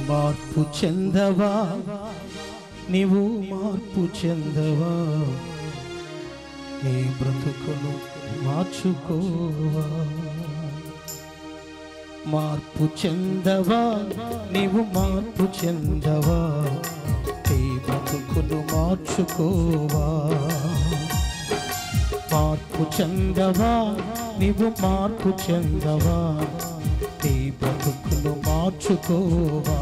మార్పు చెందవా నీవు మార్పు చెందవా నీ బ్రతుకును మార్చుకోవా మార్పు చెందవా నీవు మార్పు చెందవా నీ బ్రతుకును మార్చుకోవా మార్పు చెందవా నీవు మార్పు చెందవా నీ బ్రతుకును మార్చుకోవా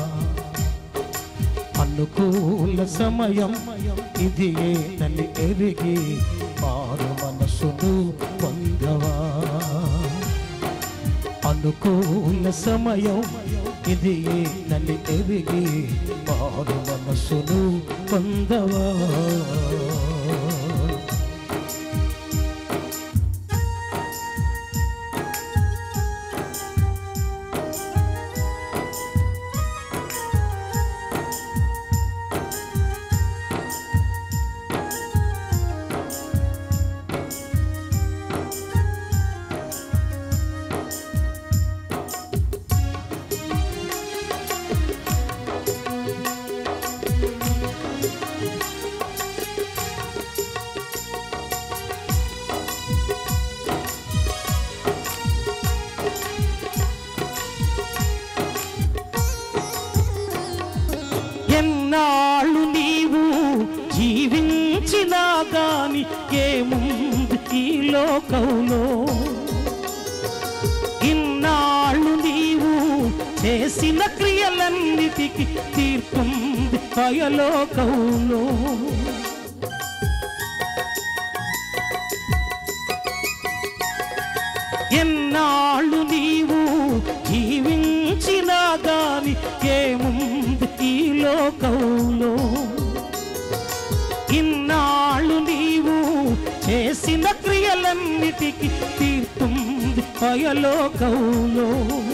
అనుకూల సమయం ఇది ఏనని ఎరిగి మారు మనసును పొందవా అనుకూల సమయం ఇది ఏనని ఎరిగి మారు మనసును పొందవా ఎన్నాళ్ళు నీవు జీవించినా గాని ఏముంది ఈ లోకంలో ఇన్నాళ్ళు నీవు చేసిన క్రియలన్నిటికీ తీర్పుంది పయలోకంలో ఎన్నాళ్ళు నీవు జీవించినా గాని ఏముంది ఈ లోకంలో ఇన్నాళ్ళు నీవు చేసిన క్రియలన్నిటికీ తీర్పుంది పయలోకంలో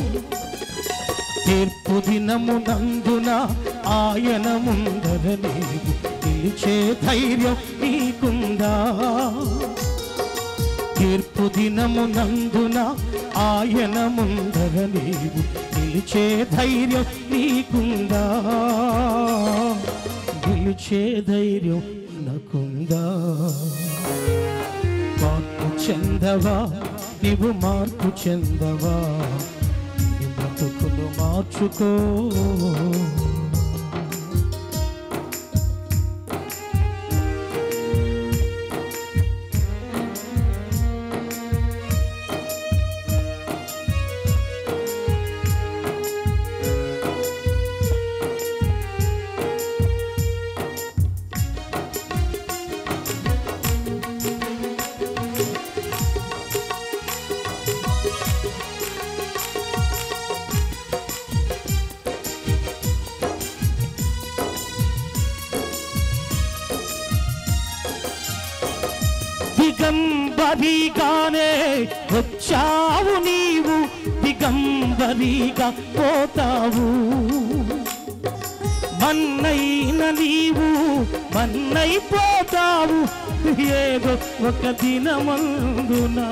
తీర్పు దినమునందున ఆయన ముందర నీవు నిలిచే ధైర్యం నీకుందా తీర్పు దినమునందున ఆయన ముందర నీవు నిలిచే ధైర్యం నీకుందా నిలిచే ధైర్యం నాకుందా మార్పు చెందవా నీవు మార్పు చెందవా నీ బ్రతుకును మార్చుకో దిగంబరిగానే వచ్చావు నీవు దిగంబరిగా పోతావు మన్నైన నీవు మన్నైపోతావు ఏదో ఒక దినమందునా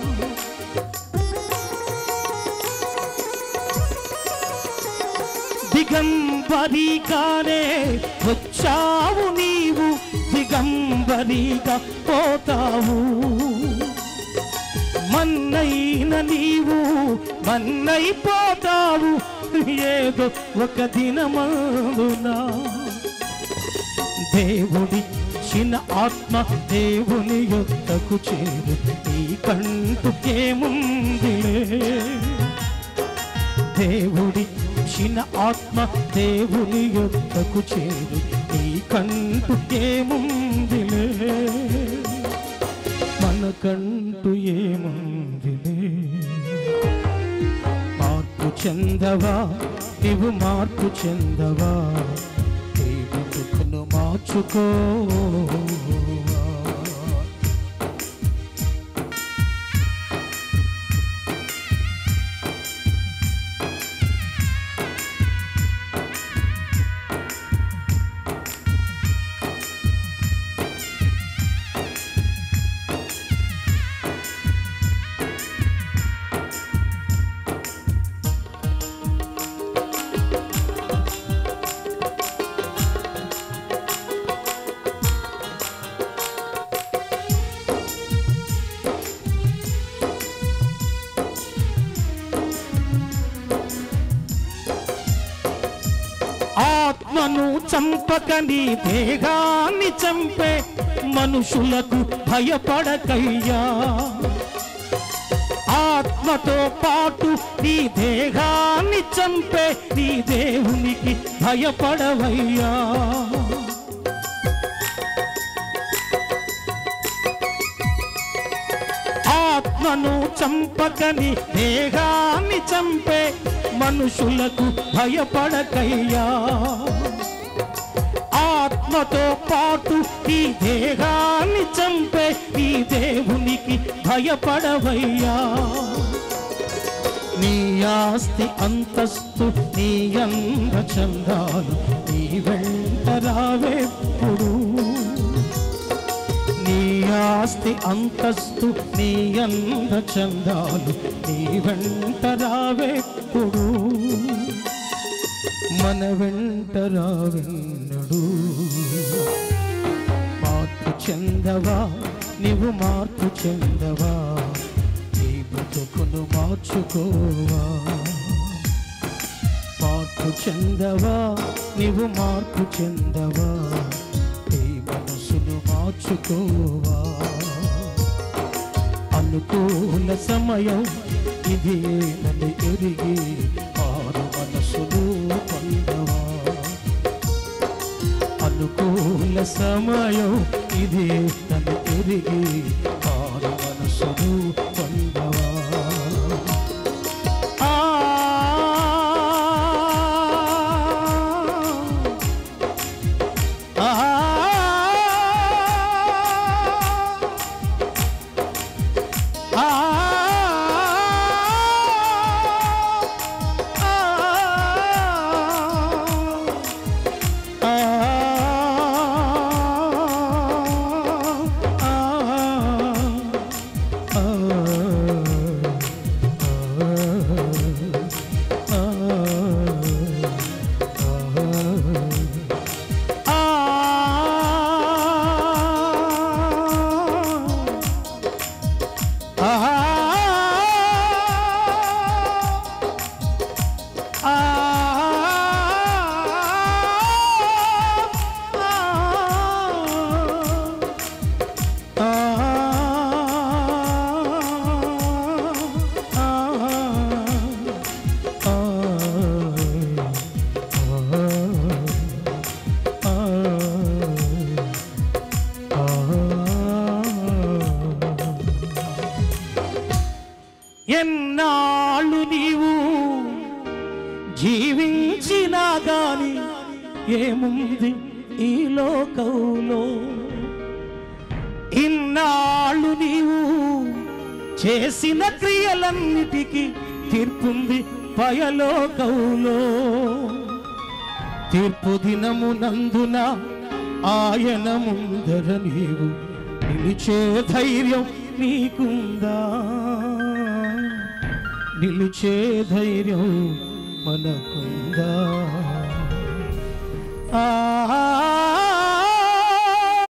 దిగంబరిగానే వచ్చావు నీవు దిగంబరిగా పోతావు మన్నైన నీవు మన్నైపోతావు ఏదో ఒక దినమందునా దేవుడి చిన్న ఆత్మ దేవుని యొక్కకు చేరు ఈ కంటు ఏముందిలే దేవుడి చిన్న ఆత్మ దేవుని యొక్కకు చేరు ఈ కంటు ఏముందిలే మనకంటూ ఏముందిలే మార్పు చెందవా నీవు మార్పు చెందవా నీ బతుకును మార్చుకో ఆత్మను చంపకని దేహాన్ని చంపే మనుషులకు భయపడకయ్యా ఆత్మతో పాటు నీ దేహాన్ని చంపే నీ దేవునికి భయపడవయ్యా ఆత్మను చంపకని దేహాన్ని చంపే మనుషులకు భయపడకయ్యా ఆత్మతో పాటు ఈ దేహాన్ని చంపే ఈ దేవునికి భయపడవయ్యా నీ ఆస్తి అంతస్తు నీ అంద చందాలు నీ వెంట రావెప్పుడు నీ ఆస్తి అంతస్తు నీ అంద చందాలు నీ వెంట రావెప్పుడు మన వెంట రావెన్నడు మార్పు చెందవా నీవు మార్పు చెందవా నీ బ్రతుకును మార్చుకోవా మార్పు చెందవా నీవు మార్పు చెందవా నీ మనసును మార్చుకోవా అనుకూల సమయం ఇది నన్ను ఎరిగి మారు మనసును పొందవా అనుకూల సమయం ఇది నన్ను ఎరిగి మారు మనసును పొందవా ఆ ఆ ఆ ఎన్నాళ్ళు నీవు జీవించినా గాని ఏముంది ఈ లోకంలో ఇన్నాళ్ళు నీవు చేసిన క్రియలన్నిటికీ తీర్పుంది పయలోకంలో తీర్పు దినము నందున ఆయన ముందర నీవు నిలిచే ధైర్యం నీకుందా నిలిచే ధైర్యం మనకుందా ఆ